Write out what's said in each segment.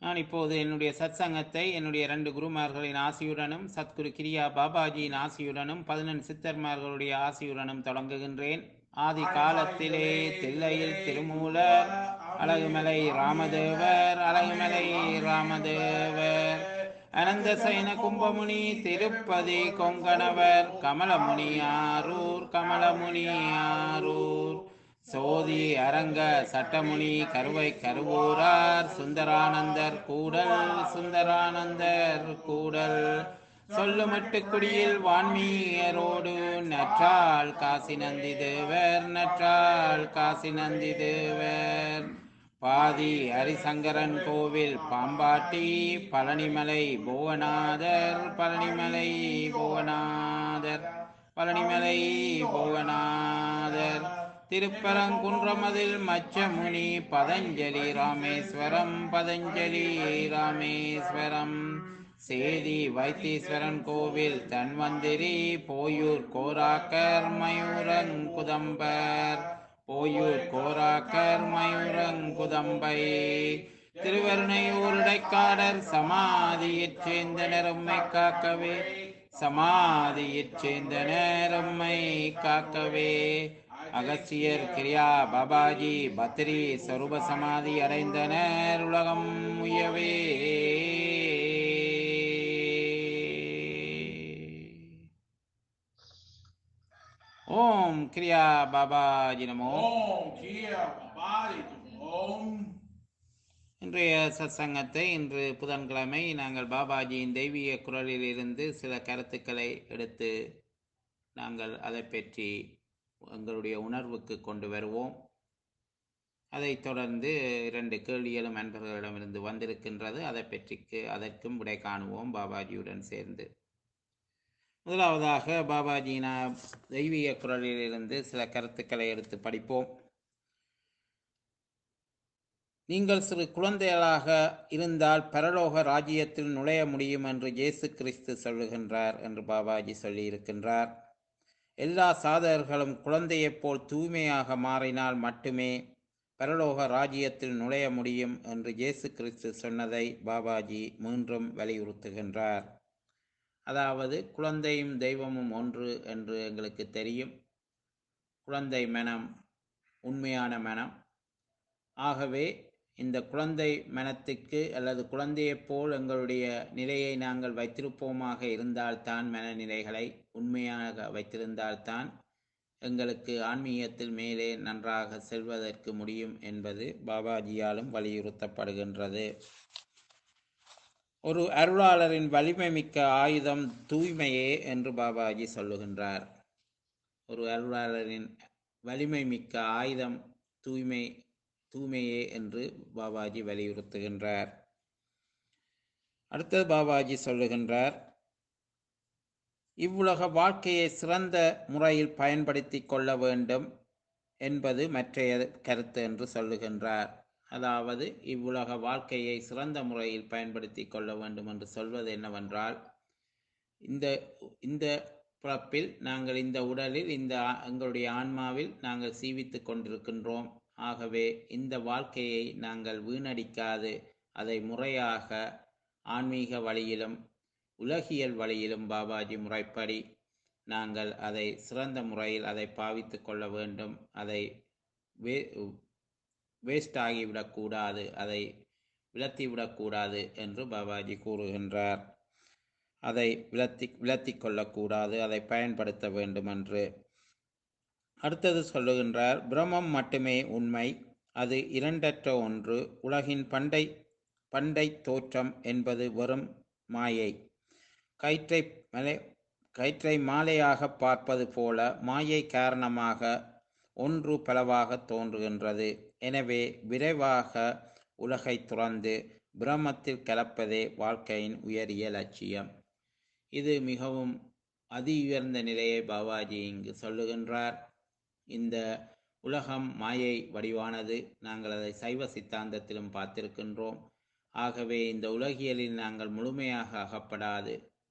நான் இப்போது என்னுடைய சத்சங்கத்தை என்னுடைய இரண்டு குருமார்களின் ஆசியுடனும் சத்குரு கிரியா பாபாஜியின் ஆசியுடனும் பதினெண் சித்தர்மார்களுடைய ஆசியுடனும் தொடங்குகின்றேன் ஆதி காலத்திலே தில்லையில் திருமூலர் அழகுமலை ராமதேவர் அழகுமலை ராமதேவர் அனந்த சைன கும்பமுனி திருப்பதி கொங்கணவர் கமலமுனி ஆரூர் கமலமுனி ஆரூர் சோதி அரங்க சட்டமுனி கருவை கருவூரார் சுந்தரானந்தர் கூடல் சுந்தரானந்தர் கூடல் சொல்லுமட்டு குடியில் வான்மீயரோடு நற்றாள் காசி நந்தி தேவர் நற்றாள் காசி நந்தி தேவர் பாதி ஹரிசங்கரன் கோவில் பாம்பாட்டி பழனிமலை புவனாதர் பழனிமலை புவனாதர் பழனிமலை புவனாதர் திருப்பரங்குன்றமதில் மச்சமுனி பதஞ்சலி ராமேஸ்வரம் பதஞ்சலி ராமேஸ்வரம் சேதி வைத்தீஸ்வரன் கோவில் தன்வந்திரி போயூர் கோராக்கர் மயூரங்குதம்பர் போயூர் கோராக்கர் மயூரங்குதம்பை திருவருணையூர் இடைக்காடர் சமாதியைச் சேர்ந்தனர் உம்மை காக்கவே சமாதியைச் சேர்ந்தனர் உம்மை காக்கவே அகஸ்தியர் கிரியா பாபாஜி பத்ரி சொரூப சமாதி அடைந்தனர் உலகம் உயவே ஓம் கிரியா பாபாஜி நமோ ஓம் கியா பாபாரி ஓம் இன்றைய சத்சங்கத்தை இன்று புதன்கிழமை நாங்கள் பாபாஜியின் தெய்வீக குரலில் இருந்து சில கருத்துக்களை எடுத்து நாங்கள் அதை பற்றி எங்களுடைய உணர்வுக்கு கொண்டு வருவோம் அதைத் தொடர்ந்து இரண்டு கேள்விகளும் அன்பர்களிடமிருந்து வந்திருக்கின்றது அதை பற்றிக்கு அதற்கும் விடை காணுவோம் பாபாஜியுடன் சேர்ந்து முதலாவதாக பாபாஜியின் தெய்வீக குரலிலிருந்து சில கருத்துக்களை எடுத்து படிப்போம் நீங்கள் சிறு குழந்தைகளாக இருந்தால் பரலோக ராஜ்யத்தில் நுழைய முடியும் என்று இயேசு கிறிஸ்து சொல்லுகின்றார் என்று பாபாஜி சொல்லியிருக்கின்றார் எல்லா சாதகர்களும் குழந்தையைப் போல் தூய்மையாக மாறினால் மட்டுமே பரலோக ராஜ்யத்தில் நுழைய முடியும் என்று இயேசு கிறிஸ்து சொன்னதை பாபாஜி மீண்டும் வலியுறுத்துகின்றார் அதாவது குழந்தையும் தெய்வமும் ஒன்று என்று எங்களுக்கு தெரியும் குழந்தை மனம் உண்மையான மனம் ஆகவே இந்த குழந்தை மனத்துக்கு அல்லது குழந்தையைப் போல் எங்களுடைய நிலையை நாங்கள் வைத்திருப்போமாக இருந்தால்தான் மனநிலைகளை உண்மையாக வைத்திருந்தால்தான் எங்களுக்கு ஆன்மீகத்தில் மேலே நன்றாக செல்வதற்கு முடியும் என்பது பாபாஜியாலும் வலியுறுத்தப்படுகின்றது ஒரு அருளாளரின் வலிமை மிக்க ஆயுதம் தூய்மையே என்று பாபாஜி சொல்லுகின்றார் ஒரு அருளாளரின் வலிமை மிக்க ஆயுதம் தூய்மை தூய்மையே என்று பாபாஜி வலியுறுத்துகின்றார் அடுத்தது பாபாஜி சொல்லுகின்றார் இவ்வுலக வாழ்க்கையை சிறந்த முறையில் பயன்படுத்தி கொள்ள வேண்டும் என்பது மற்றைய கருத்து என்று சொல்லுகின்றார் அதாவது இவ்வுலக வாழ்க்கையை சிறந்த முறையில் பயன்படுத்தி கொள்ள வேண்டும் என்று சொல்வது என்னவென்றால் இந்த இந்த பிறப்பில் நாங்கள் இந்த உடலில் இந்த ஆ- எங்களுடைய ஆன்மாவில் நாங்கள் சீவித்து கொண்டிருக்கின்றோம் ஆகவே இந்த வாழ்க்கையை நாங்கள் வீணடிக்காது அதை முறையாக ஆன்மீக வழியிலும் உலகியல் வழியிலும் பாபாஜி முறைப்படி நாங்கள் அதை சிறந்த முறையில் அதை பாவித்து கொள்ள வேண்டும் அதை வே வேஸ்ட் ஆகிவிடக்கூடாது அதை விலத்திவிடக்கூடாது என்று பாபாஜி கூறுகின்றார் அதை விலத்தி விலத்தி கொள்ளக்கூடாது அதை பயன்படுத்த வேண்டும் என்று அடுத்தது சொல்லுகின்றார் பிரம்மம் மட்டுமே உண்மை அது இரண்டற்ற ஒன்று உலகின் பண்டை பண்டை தோற்றம் என்பது வெறும் மாயை கயிற்றை மலை கயிற்றை மாலையாக பார்ப்பது போல மாயை காரணமாக ஒன்று பலவாக தோன்றுகின்றது எனவே விரைவாக உலகை துறந்து பிரம்மத்தில் கலப்பதே வாழ்க்கையின் உயரிய லட்சியம் இது மிகவும் அதி உயர்ந்த நிலையை பாபாஜி இங்கு சொல்லுகின்றார் இந்த உலகம் மாயை வடிவானது நாங்கள் அதை சைவ சித்தாந்தத்திலும் பார்த்திருக்கின்றோம் ஆகவே இந்த உலகியலில் நாங்கள் முழுமையாக அகப்படாது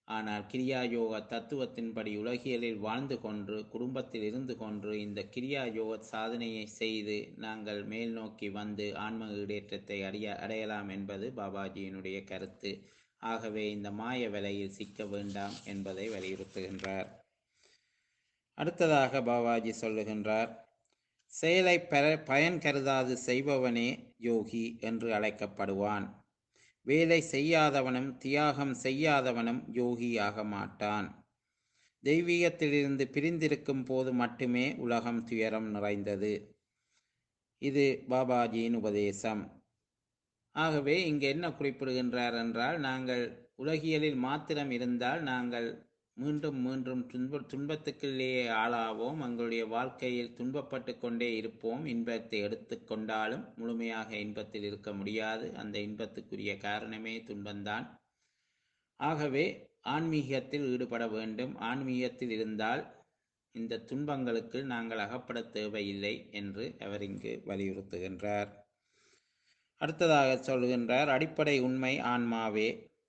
ஆனால் கிரியா யோக தத்துவத்தின்படி உலகியலில் வாழ்ந்து கொண்டு குடும்பத்தில் இருந்து கொண்டு இந்த கிரியா யோக சாதனையை செய்து நாங்கள் மேல் நோக்கி வந்து ஆன்ம ஈடேற்றத்தை அடைய அடையலாம் என்பது பாபாஜியினுடைய கருத்து ஆகவே இந்த மாய வலையில் சிக்க வேண்டாம் என்பதை வலியுறுத்துகின்றார் அடுத்ததாக பாபாஜி சொல்லுகின்றார் செயலை பெற பயன் கருதாது செய்பவனே யோகி என்று அழைக்கப்படுவான் வேலை செய்யாதவனும் தியாகம் செய்யாதவனும் யோகி ஆக மாட்டான் தெய்வீகத்திலிருந்து பிரிந்திருக்கும் போது மட்டுமே உலகம் துயரம் நிறைந்தது இது பாபாஜியின் உபதேசம் ஆகவே இங்கு என்ன குறிப்பிடுகின்றார் என்றால் நாங்கள் உலகியலில் மாத்திரம் இருந்தால் நாங்கள் மீண்டும் மீண்டும் துன்ப துன்பத்துக்குள்ளேயே ஆளாவோம் எங்களுடைய வாழ்க்கையில் துன்பப்பட்டு கொண்டே இருப்போம் இன்பத்தை எடுத்துக்கொண்டாலும் முழுமையாக இன்பத்தில் இருக்க முடியாது அந்த இன்பத்துக்குரிய காரணமே துன்பம்தான் ஆகவே ஆன்மீகத்தில் ஈடுபட வேண்டும் ஆன்மீகத்தில் இருந்தால் இந்த துன்பங்களுக்கு நாங்கள் அகப்பட தேவையில்லை என்று அவர் இங்கு வலியுறுத்துகின்றார் அடுத்ததாக சொல்கின்றார் அடிப்படை உண்மை ஆன்மாவே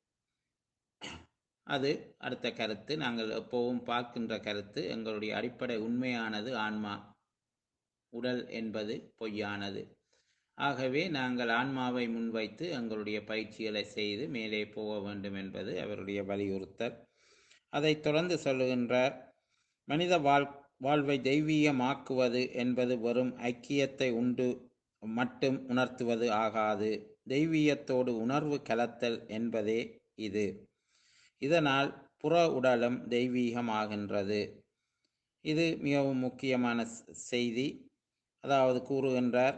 அது அடுத்த கருத்து நாங்கள் எப்போவும் பார்க்கின்ற கருத்து எங்களுடைய அடிப்படை உண்மையானது ஆன்மா உடல் என்பது பொய்யானது ஆகவே நாங்கள் ஆன்மாவை முன்வைத்து எங்களுடைய பயிற்சிகளை செய்து மேலே போக வேண்டும் என்பது அவருடைய வலியுறுத்தல் அதைத் தொடர்ந்து சொல்லுகின்றார் மனித வாழ் வாழ்வை தெய்வீகமாக்குவது என்பது வெறும் ஐக்கியத்தை உண்டு மட்டும் உணர்த்துவது ஆகாது தெய்வீகத்தோடு உணர்வு கலத்தல் என்பதே இது இதனால் புற உடலும் தெய்வீகமாகின்றது இது மிகவும் முக்கியமான ஸ்- செய்தி அதாவது கூறுகின்றார்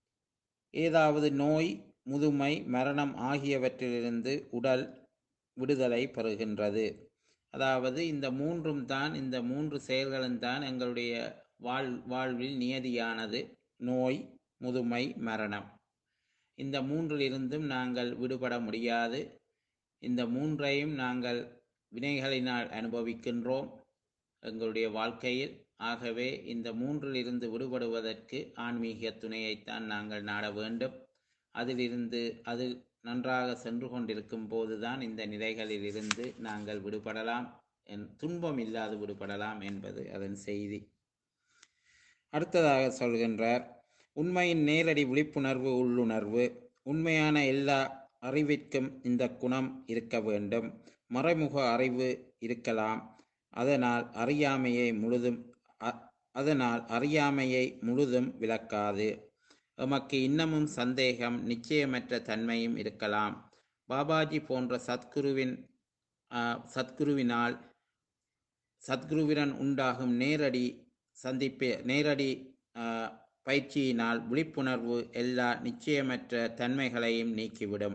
ஏதாவது நோய் முதுமை மரணம் ஆகியவற்றிலிருந்து உடல் விடுதலை பெறுகின்றது அதாவது இந்த மூன்றும் தான் இந்த மூன்று செயல்களும் தான் எங்களுடைய வாழ் வாழ்வில் நியதியானது நோய் முதுமை மரணம் இந்த மூன்றிலிருந்தும் நாங்கள் விடுபட முடியாது இந்த மூன்றையும் நாங்கள் வினைகளினால் அனுபவிக்கின்றோம் எங்களுடைய வாழ்க்கையில் ஆகவே இந்த மூன்றிலிருந்து விடுபடுவதற்கு ஆன்மீக துணையைத்தான் நாங்கள் நாட வேண்டும் அதிலிருந்து அது நன்றாக சென்று கொண்டிருக்கும் போதுதான் இந்த நிலைகளில் இருந்து நாங்கள் விடுபடலாம் என்- துன்பம் இல்லாது விடுபடலாம் என்பது அதன் செய்தி அடுத்ததாக சொல்கின்றார் உண்மையின் நேரடி விழிப்புணர்வு உள்ளுணர்வு உண்மையான எல்லா அறிவிற்கும் இந்த குணம் இருக்க வேண்டும் மறைமுக அறிவு இருக்கலாம் அதனால் அறியாமையை முழுதும் அ- அதனால் அறியாமையை முழுதும் விளக்காது எமக்கு இன்னமும் சந்தேகம் நிச்சயமற்ற தன்மையும் இருக்கலாம் பாபாஜி போன்ற சத்குருவின் ஆ, சத்குருவினால் சத்குருவிடன் உண்டாகும் நேரடி சந்திப்பு நேரடி ஆ, பயிற்சியினால் விழிப்புணர்வு எல்லா நிச்சயமற்ற தன்மைகளையும் நீக்கிவிடும்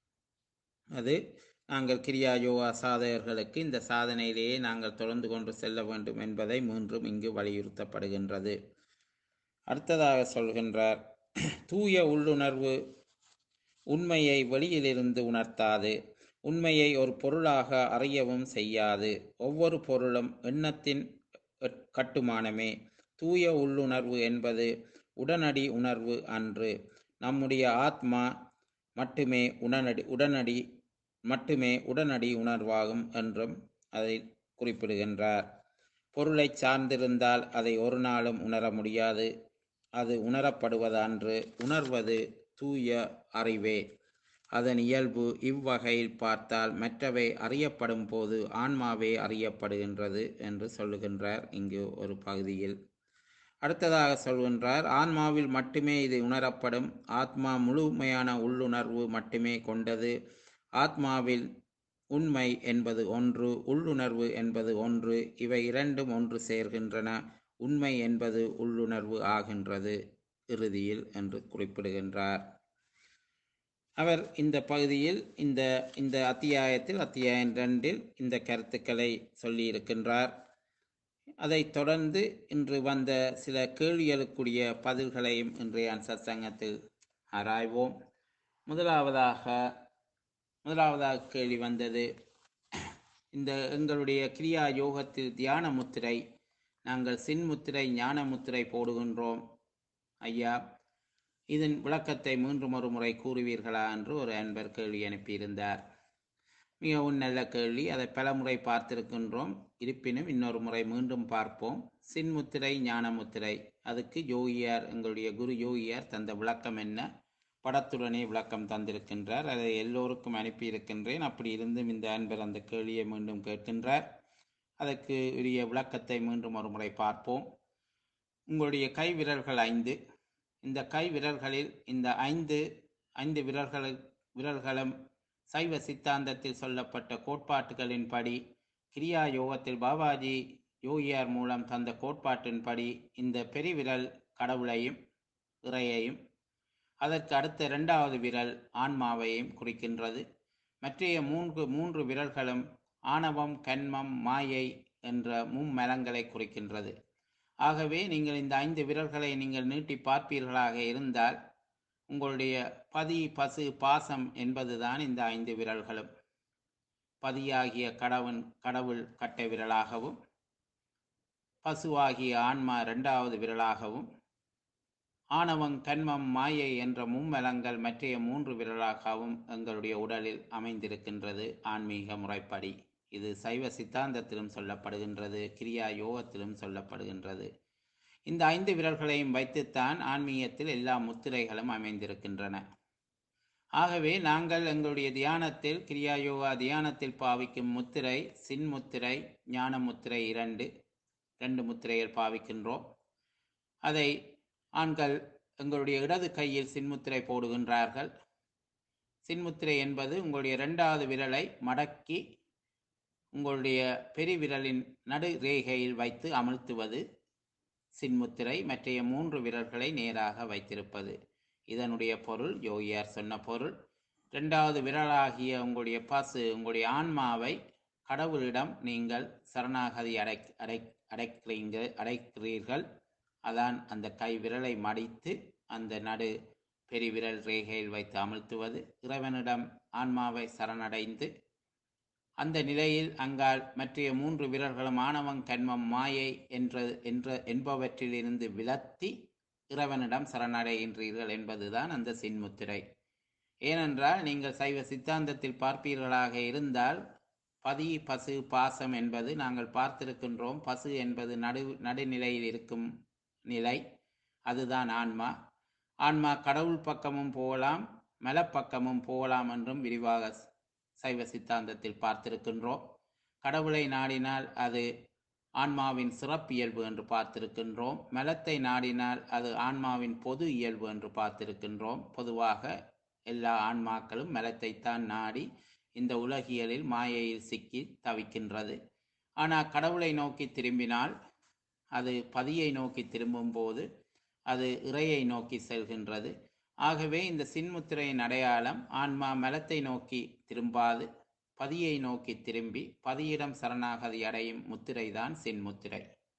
அது நாங்கள் கிரியா யோகா சாதகர்களுக்கு இந்த சாதனையிலேயே நாங்கள் தொடர்ந்து கொண்டு செல்ல வேண்டும் என்பதை மீண்டும் இங்கு வலியுறுத்தப்படுகின்றது அடுத்ததாக சொல்கின்றார் தூய உள்ளுணர்வு உண்மையை வெளியிலிருந்து உணர்த்தாது உண்மையை ஒரு பொருளாக அறியவும் செய்யாது ஒவ்வொரு பொருளும் எண்ணத்தின் எட்- கட்டுமானமே தூய உள்ளுணர்வு என்பது உடனடி உணர்வு அன்று நம்முடைய ஆத்மா மட்டுமே உடனடி உடனடி மட்டுமே உடனடி உணர்வாகும் என்றும் அதை குறிப்பிடுகின்றார் பொருளை சார்ந்திருந்தால் அதை ஒரு நாளும் உணர முடியாது அது உணரப்படுவதன்று உணர்வது தூய அறிவே அதன் இயல்பு இவ்வகையில் பார்த்தால் மற்றவை அறியப்படும் போது ஆன்மாவே அறியப்படுகின்றது என்று சொல்லுகின்றார் இங்கு ஒரு பகுதியில் அடுத்ததாக சொல்கின்றார் ஆன்மாவில் மட்டுமே இது உணரப்படும் ஆத்மா முழுமையான உள்ளுணர்வு மட்டுமே கொண்டது ஆத்மாவில் உண்மை என்பது ஒன்று உள்ளுணர்வு என்பது ஒன்று இவை இரண்டும் ஒன்று சேர்கின்றன உண்மை என்பது உள்ளுணர்வு ஆகின்றது இறுதியில் என்று குறிப்பிடுகின்றார் அவர் இந்த பகுதியில் இந்த இந்த அத்தியாயத்தில் அத்தியாயம் ரெண்டில் இந்த கருத்துக்களை சொல்லியிருக்கின்றார் அதைத் தொடர்ந்து இன்று வந்த சில கேள்விகளுக்குரிய பதில்களையும் இன்றைய சத்சங்கத்தில் ஆராய்வோம் முதலாவதாக முதலாவதாக கேள்வி வந்தது இந்த எங்களுடைய கிரியா யோகத்தில் தியான முத்திரை நாங்கள் சின் முத்திரை ஞான முத்திரை போடுகின்றோம் ஐயா இதன் விளக்கத்தை மீண்டும் ஒரு முறை கூறுவீர்களா என்று ஒரு அன்பர் கேள்வி அனுப்பியிருந்தார் மிகவும் நல்ல கேள்வி அதை பல முறை பார்த்திருக்கின்றோம் இருப்பினும் இன்னொரு முறை மீண்டும் பார்ப்போம் சின்முத்திரை ஞானமுத்திரை அதுக்கு யோகியார் எங்களுடைய குரு யோகியார் தந்த விளக்கம் என்ன படத்துடனே விளக்கம் தந்திருக்கின்றார் அதை எல்லோருக்கும் அனுப்பியிருக்கின்றேன் அப்படி இருந்தும் இந்த அன்பர் அந்த கேள்வியை மீண்டும் கேட்கின்றார் அதற்கு உரிய விளக்கத்தை மீண்டும் ஒரு முறை பார்ப்போம் உங்களுடைய கை விரல்கள் ஐந்து இந்த கை விரல்களில் இந்த ஐந்து ஐந்து விரல்கள் விரல்களும் சைவ சித்தாந்தத்தில் சொல்லப்பட்ட கோட்பாட்டுகளின்படி கிரியா யோகத்தில் பாபாஜி யோகியார் மூலம் தந்த கோட்பாட்டின்படி இந்த பெருவிரல் கடவுளையும் இறையையும் அதற்கு அடுத்த இரண்டாவது விரல் ஆன்மாவையும் குறிக்கின்றது மற்றைய மூன்று மூன்று விரல்களும் ஆணவம் கண்மம் மாயை என்ற மும்மலங்களை குறிக்கின்றது ஆகவே நீங்கள் இந்த ஐந்து விரல்களை நீங்கள் நீட்டி பார்ப்பீர்களாக இருந்தால் உங்களுடைய பதி பசு பாசம் என்பதுதான் இந்த ஐந்து விரல்களும் பதியாகிய கடவுள் கடவுள் கட்டை விரலாகவும் பசுவாகிய ஆன்மா இரண்டாவது விரலாகவும் ஆணவம் கண்மம் மாயை என்ற மும்மலங்கள் மற்றைய மூன்று விரலாகவும் எங்களுடைய உடலில் அமைந்திருக்கின்றது ஆன்மீக முறைப்படி இது சைவ சித்தாந்தத்திலும் சொல்லப்படுகின்றது கிரியா யோகத்திலும் சொல்லப்படுகின்றது இந்த ஐந்து விரல்களையும் வைத்துத்தான் ஆன்மீகத்தில் எல்லா முத்திரைகளும் அமைந்திருக்கின்றன ஆகவே நாங்கள் எங்களுடைய தியானத்தில் கிரியா யோகா தியானத்தில் பாவிக்கும் முத்திரை சின்முத்திரை ஞான முத்திரை இரண்டு ரெண்டு முத்திரைகள் பாவிக்கின்றோம் அதை ஆண்கள் எங்களுடைய இடது கையில் சின்முத்திரை போடுகின்றார்கள் சின்முத்திரை என்பது உங்களுடைய இரண்டாவது விரலை மடக்கி உங்களுடைய பெருவிரலின் நடு ரேகையில் வைத்து அமர்த்துவது சின்முத்திரை மற்றைய மூன்று விரல்களை நேராக வைத்திருப்பது இதனுடைய பொருள் யோகியார் சொன்ன பொருள் இரண்டாவது விரலாகிய உங்களுடைய பசு உங்களுடைய ஆன்மாவை கடவுளிடம் நீங்கள் சரணாகதி அடை அடை அடைக்கிறீங்க அடைக்கிறீர்கள் அதான் அந்த கை விரலை மடித்து அந்த நடு பெருவிரல் ரேகையில் வைத்து அமர்த்துவது இறைவனிடம் ஆன்மாவை சரணடைந்து அந்த நிலையில் அங்கால் மற்றைய மூன்று விரல்களும் ஆணவம் கண்மம் மாயை என்ற என்ற என்பவற்றிலிருந்து விலத்தி இறைவனிடம் சரணடைகின்றீர்கள் என்பதுதான் அந்த சின்முத்திரை ஏனென்றால் நீங்கள் சைவ சித்தாந்தத்தில் பார்ப்பீர்களாக இருந்தால் பதி பசு பாசம் என்பது நாங்கள் பார்த்திருக்கின்றோம் பசு என்பது நடு நடுநிலையில் இருக்கும் நிலை அதுதான் ஆன்மா ஆன்மா கடவுள் பக்கமும் போகலாம் மலப்பக்கமும் போகலாம் என்றும் விரிவாக சைவ சித்தாந்தத்தில் பார்த்திருக்கின்றோம் கடவுளை நாடினால் அது ஆன்மாவின் சிறப்பியல்பு என்று பார்த்திருக்கின்றோம் மலத்தை நாடினால் அது ஆன்மாவின் பொது இயல்பு என்று பார்த்திருக்கின்றோம் பொதுவாக எல்லா ஆன்மாக்களும் மலத்தைத்தான் நாடி இந்த உலகியலில் மாயையில் சிக்கி தவிக்கின்றது ஆனால் கடவுளை நோக்கி திரும்பினால் அது பதியை நோக்கி திரும்பும் போது அது இறையை நோக்கி செல்கின்றது ஆகவே இந்த சின்முத்திரையின் அடையாளம் ஆன்மா மலத்தை நோக்கி திரும்பாது பதியை நோக்கி திரும்பி பதியிடம் சரணாகதி அடையும் முத்திரைதான் சின்முத்திரை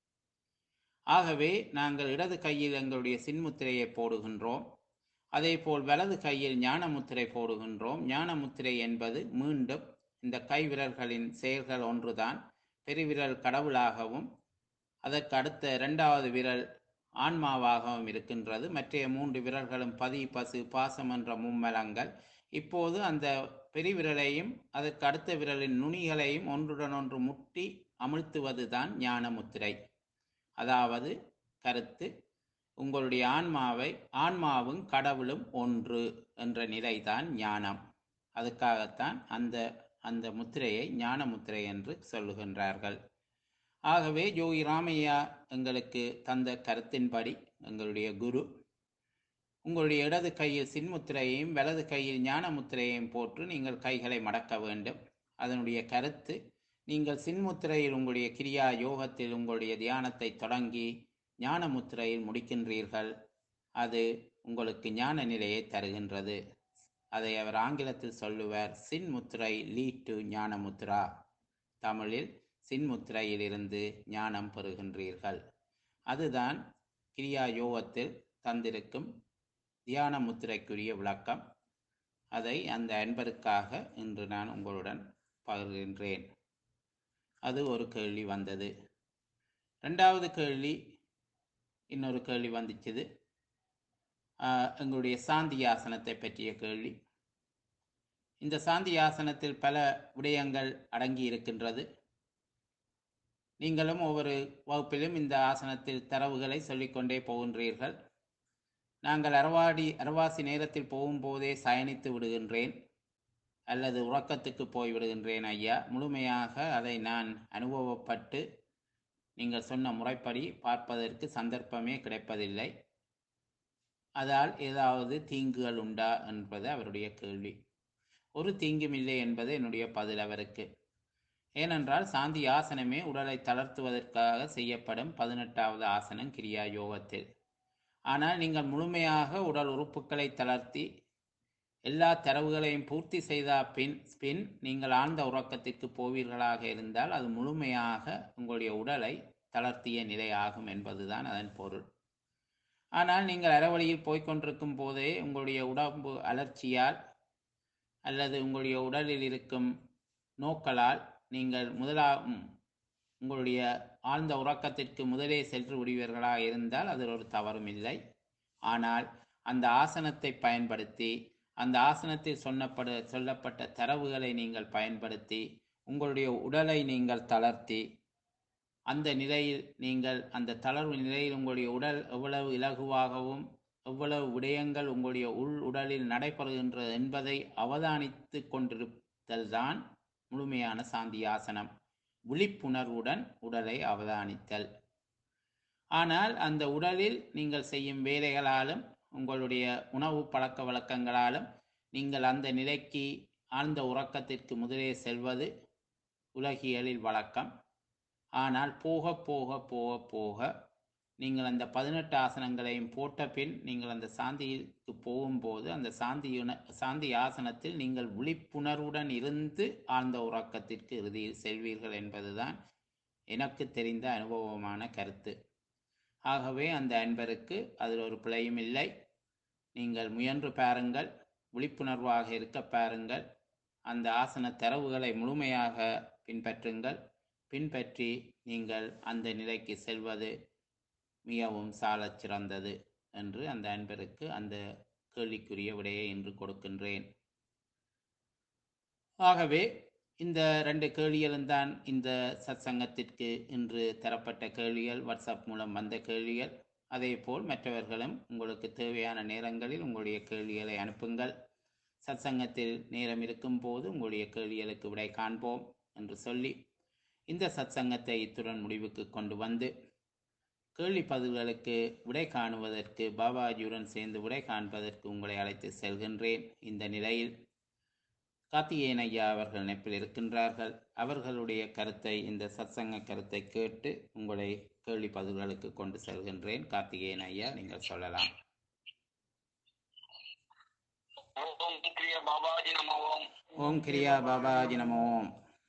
ஆகவே நாங்கள் இடது கையில் எங்களுடைய சின்முத்திரையை போடுகின்றோம் அதேபோல் வலது கையில் ஞான முத்திரை போடுகின்றோம் ஞான முத்திரை என்பது மீண்டும் இந்த கை விரல்களின் செயல்கள் ஒன்றுதான் பெருவிரல் கடவுளாகவும் அதற்கு அடுத்த இரண்டாவது விரல் ஆன்மாவாகவும் இருக்கின்றது மற்றைய மூன்று விரல்களும் பதி பசு பாசம் என்ற மும்மலங்கள் இப்போது அந்த பெருவிரலையும் அதற்கு அடுத்த விரலின் நுனிகளையும் ஒன்றுடன் ஒன்று முட்டி அமிழ்த்துவதுதான் ஞான முத்திரை அதாவது கருத்து உங்களுடைய ஆன்மாவை ஆன்மாவும் கடவுளும் ஒன்று என்ற நிலைதான் ஞானம் அதுக்காகத்தான் அந்த அந்த முத்திரையை ஞான முத்திரை என்று சொல்லுகின்றார்கள் ஆகவே யோகி ராமையா எங்களுக்கு தந்த கருத்தின்படி எங்களுடைய குரு உங்களுடைய இடது கையில் சின்முத்திரையையும் வலது கையில் ஞான முத்திரையையும் போட்டு நீங்கள் கைகளை மடக்க வேண்டும் அதனுடைய கருத்து நீங்கள் சின்முத்திரையில் உங்களுடைய கிரியா யோகத்தில் உங்களுடைய தியானத்தை தொடங்கி ஞான முத்திரையில் முடிக்கின்றீர்கள் அது உங்களுக்கு ஞான நிலையை தருகின்றது அதை அவர் ஆங்கிலத்தில் சொல்லுவார் சின்முத்திரை லீட் டு ஞான முத்ரா தமிழில் சின்முத்திரையிலிருந்து ஞானம் பெறுகின்றீர்கள் அதுதான் கிரியா யோகத்தில் தந்திருக்கும் தியான முத்திரைக்குரிய விளக்கம் அதை அந்த அன்பருக்காக இன்று நான் உங்களுடன் பகிர்கின்றேன் அது ஒரு கேள்வி வந்தது ரெண்டாவது கேள்வி இன்னொரு கேள்வி வந்துச்சுது ஆஹ், எங்களுடைய சாந்தி ஆசனத்தை பற்றிய கேள்வி இந்த சாந்தி ஆசனத்தில் பல விடயங்கள் அடங்கி இருக்கின்றது நீங்களும் ஒவ்வொரு வகுப்பிலும் இந்த ஆசனத்தில் தரவுகளை சொல்லிக்கொண்டே போகின்றீர்கள் நாங்கள் அரவாடி அரவாசி நேரத்தில் போகும்போதே சயனித்து விடுகின்றேன் அல்லது உறக்கத்துக்கு போய் விடுகின்றேன் ஐயா முழுமையாக அதை நான் அனுபவப்பட்டு நீங்கள் சொன்ன முறைப்படி பார்ப்பதற்கு சந்தர்ப்பமே கிடைப்பதில்லை அதால் ஏதாவது தீங்குகள் உண்டா என்பது அவருடைய கேள்வி ஒரு தீங்கும் இல்லை என்பது என்னுடைய பதில் அவருக்கு ஏனென்றால் சாந்தி ஆசனமே உடலை தளர்த்துவதற்காக செய்யப்படும் பதினெட்டாவது ஆசனம் கிரியா யோகத்தில் ஆனால் நீங்கள் முழுமையாக உடல் உறுப்புகளை தளர்த்தி எல்லா தரவுகளையும் பூர்த்தி செய்த பின் பின் நீங்கள் ஆழ்ந்த உறக்கத்திற்கு போவீர்களாக இருந்தால் அது முழுமையாக உங்களுடைய உடலை தளர்த்திய நிலை ஆகும் என்பதுதான் அதன் பொருள் ஆனால் நீங்கள் அறவழியில் போய்க்கொண்டிருக்கும் போதே உங்களுடைய உடம்பு அலர்ச்சியால் அல்லது உங்களுடைய உடலில் இருக்கும் நோக்களால் நீங்கள் முதலா ம், உங்களுடைய ஆழ்ந்த உறக்கத்திற்கு முதலே சென்று விடுவீர்களாக இருந்தால் அதில் ஒரு தவறும் இல்லை ஆனால் அந்த ஆசனத்தை பயன்படுத்தி அந்த ஆசனத்தில் சொன்னப்பட சொல்லப்பட்ட தரவுகளை நீங்கள் பயன்படுத்தி உங்களுடைய உடலை நீங்கள் தளர்த்தி அந்த நிலையில் நீங்கள் அந்த தளர்வு நிலையில் உங்களுடைய உடல் எவ்வளவு இலகுவாகவும் எவ்வளவு விடயங்கள் உங்களுடைய உள் உடலில் நடைபெறுகின்றது என்பதை அவதானித்து கொண்டிருத்தல் தான் முழுமையான சாந்தி ஆசனம் விழிப்புணர்வுடன் உடலை அவதானித்தல் ஆனால் அந்த உடலில் நீங்கள் செய்யும் வேலைகளாலும் உங்களுடைய உணவு பழக்க வழக்கங்களாலும் நீங்கள் அந்த நிலைக்கு ஆழ்ந்த உறக்கத்திற்கு முதலே செல்வது உலகியலில் வழக்கம் ஆனால் போக போக போக போக நீங்கள் அந்த பதினெட்டு ஆசனங்களையும் போட்ட பின் நீங்கள் அந்த சாந்திக்கு போகும்போது அந்த சாந்தி சாந்தி ஆசனத்தில் நீங்கள் விழிப்புணர்வுடன் இருந்து ஆழ்ந்த உறக்கத்திற்கு இறுதியில் செல்வீர்கள் என்பதுதான் எனக்கு தெரிந்த அனுபவமான கருத்து ஆகவே அந்த அன்பருக்கு அதில் ஒரு பிழையும் இல்லை நீங்கள் முயன்று பாருங்கள் விழிப்புணர்வாக இருக்க பாருங்கள் அந்த ஆசன தரவுகளை முழுமையாக பின்பற்றுங்கள் பின்பற்றி நீங்கள் அந்த நிலைக்கு செல்வது மிகவும் சாலச் சிறந்தது என்று அந்த அன்பருக்கு அந்த கேள்விக்குரிய விடையை இன்று கொடுக்கின்றேன் ஆகவே இந்த ரெண்டு கேள்விகளும் தான் இந்த சத்சங்கத்திற்கு இன்று தரப்பட்ட கேள்விகள் வாட்ஸ்அப் மூலம் வந்த கேள்விகள் அதேபோல் மற்றவர்களும் உங்களுக்கு தேவையான நேரங்களில் உங்களுடைய கேள்விகளை அனுப்புங்கள் சத்சங்கத்தில் நேரம் இருக்கும்போது உங்களுடைய கேள்விகளுக்கு விடை காண்போம் என்று சொல்லி இந்த சத்சங்கத்தை இத்துடன் முடிவுக்கு கொண்டு வந்து கேள்வி பதில்களுக்கு விடை காணுவதற்கு பாபாஜியுடன் சேர்ந்து விடை காண்பதற்கு உங்களை அழைத்து செல்கின்றேன் இந்த நிலையில் கார்த்திகேயன் ஐயா அவர்கள் நெப்பில் இருக்கின்றார்கள் அவர்களுடைய கருத்தை இந்த சத்சங்க கருத்தை கேட்டு உங்களை கேள்வி பதில்களுக்கு கொண்டு செல்கின்றேன் கார்த்திகேயன் ஐயா நீங்கள் சொல்லலாம் ஓம் கிரிய பாபாஜி நம ஓம் ஓம் கிரியா பாபாஜி நமோ ஓம்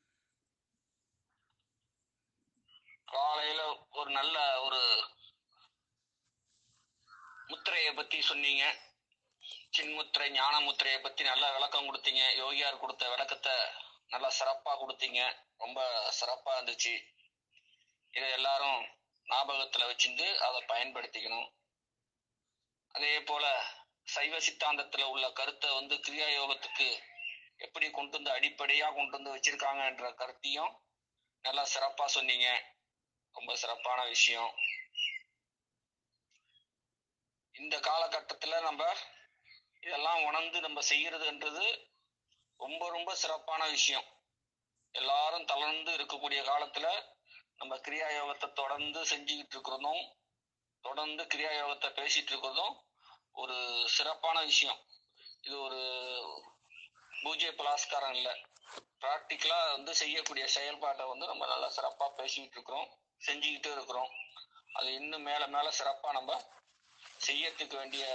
காலையில ஒரு நல்ல ஒரு முத்திரையை பத்தி சொன்னீங்க சின்முத்திரை ஞான முத்திரையை பத்தி நல்ல விளக்கம் கொடுத்தீங்க யோகியார் கொடுத்த விளக்கத்தை நல்லா சிறப்பா கொடுத்தீங்க ரொம்ப சிறப்பா இருந்துச்சு இதை எல்லாரும் ஞாபகத்துல வச்சிருந்து அதை பயன்படுத்திக்கணும் அதே போல சைவ சித்தாந்தத்துல உள்ள கருத்தை வந்து கிரியா யோகத்துக்கு எப்படி கொண்டு வந்து அடிப்படையா கொண்டு வந்து வச்சிருக்காங்கன்ற கருத்தையும் நல்லா சிறப்பா சொன்னீங்க ரொம்ப சிறப்பான விஷயம் இந்த காலகட்டத்துல நம்ம இதெல்லாம் உணர்ந்து நம்ம செய்யறதுன்றது ரொம்ப ரொம்ப சிறப்பான விஷயம் எல்லாரும் தளர்ந்து இருக்கக்கூடிய காலத்துல நம்ம கிரியா யோகத்தை தொடர்ந்து செஞ்சுக்கிட்டு இருக்கிறதும் தொடர்ந்து கிரியா யோகத்தை பேசிட்டு இருக்கிறதும் ஒரு சிறப்பான விஷயம் இது ஒரு பூஜ்ய புலாஸ்காரம் இல்லை ப்ராக்டிக்கலா வந்து செய்யக்கூடிய செயல்பாட்டை வந்து நம்ம நல்லா சிறப்பா பேசிக்கிட்டு இருக்கிறோம் செஞ்சுக்கிட்டு இருக்கிறோம் அது இன்னும் மேல மேல சிறப்பா நம்ம செய்யறதுக்கு வேண்டிய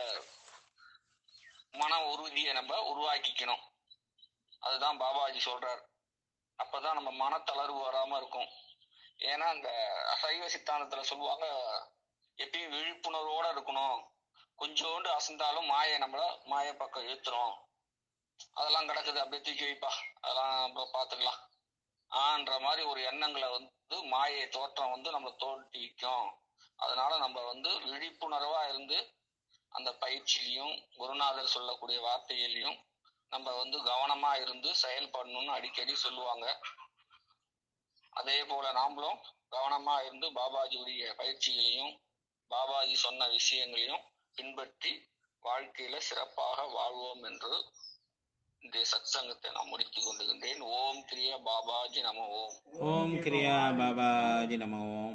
மன உறுதியை நம்ம உருவாக்கிக்கணும் அதுதான் பாபாஜி சொல்றார் அப்பதான் நம்ம மனத்தளர்வு வராம இருக்கும் ஏன்னா இந்த சைவ சித்தாந்தத்துல சொல்லுவாங்க எப்பயும் விழிப்புணர்வோட இருக்கணும் கொஞ்சோண்டு அசந்தாலும் மாயை நம்மள மாய பக்கம் இழுத்துரும் அதெல்லாம் கிடக்குது அப்படியே தூக்கி வைப்பா அதெல்லாம் அப்புறம் பாத்துக்கலாம் ஆன்ற மாதிரி ஒரு எண்ணங்களை வந்து மாயை தோற்றம் வந்து நம்மளை தோல்வி வைக்கும் அதனால நம்ம வந்து விழிப்புணர்வா இருந்து அந்த பயிற்சியிலையும் குருநாதர் சொல்லக்கூடிய வார்த்தையிலையும் நம்ம வந்து கவனமா இருந்து செயல்படணும்னு அடிக்கடி சொல்லுவாங்க அதே போல நாமளும் கவனமா இருந்து பாபாஜியுடைய பயிற்சிகளையும் பாபாஜி சொன்ன விஷயங்களையும் பின்பற்றி வாழ்க்கையில சிறப்பாக வாழ்வோம் என்று இந்த சத்சங்கத்தை நான் முடித்துக் கொண்டுகின்றேன் ஓம் கிரியா பாபாஜி நம ஓம் ஓம் கிரியா பாபாஜி நம ஓம்